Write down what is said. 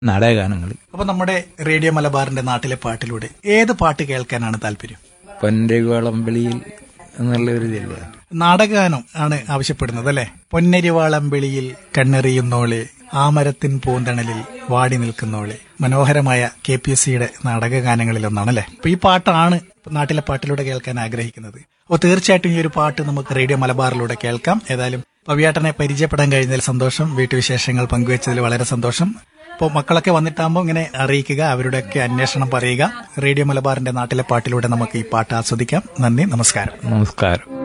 നാടകഗാനങ്ങൾ അപ്പൊ നമ്മുടെ റേഡിയോ മലബാറിന്റെ നാട്ടിലെ പാട്ടിലൂടെ ഏത് പാട്ട് കേൾക്കാനാണ് താല്പര്യം പൊൻരകുളമ്പിളിയിൽ എന്നുള്ള ഒരു ഇതില്ല നാടകഗാനം ആണ് ആവശ്യപ്പെടുന്നത് അല്ലെ പൊന്നരിവാളമ്പിളിയിൽ കണ്ണെറിയുന്നോളെ ആമരത്തിൻ പൂന്തണലിൽ വാടി നിൽക്കുന്നോളെ മനോഹരമായ കെ പി എസ് സിയുടെ നാടകഗാനങ്ങളിൽ ഒന്നാണ് അല്ലെ അപ്പൊ ഈ പാട്ടാണ് നാട്ടിലെ പാട്ടിലൂടെ കേൾക്കാൻ ആഗ്രഹിക്കുന്നത് അപ്പോൾ തീർച്ചയായിട്ടും ഈ ഒരു പാട്ട് നമുക്ക് റേഡിയോ മലബാറിലൂടെ കേൾക്കാം ഏതായാലും പവിയാട്ടനെ പരിചയപ്പെടാൻ കഴിഞ്ഞതിൽ സന്തോഷം വീട്ടുവിശേഷങ്ങൾ പങ്കുവച്ചതിൽ വളരെ സന്തോഷം അപ്പോൾ മക്കളൊക്കെ വന്നിട്ടാകുമ്പോൾ ഇങ്ങനെ അറിയിക്കുക അവരുടെയൊക്കെ അന്വേഷണം പറയുക റേഡിയോ മലബാറിന്റെ നാട്ടിലെ പാട്ടിലൂടെ നമുക്ക് ഈ പാട്ട് ആസ്വദിക്കാം നന്ദി നമസ്കാരം നമസ്കാരം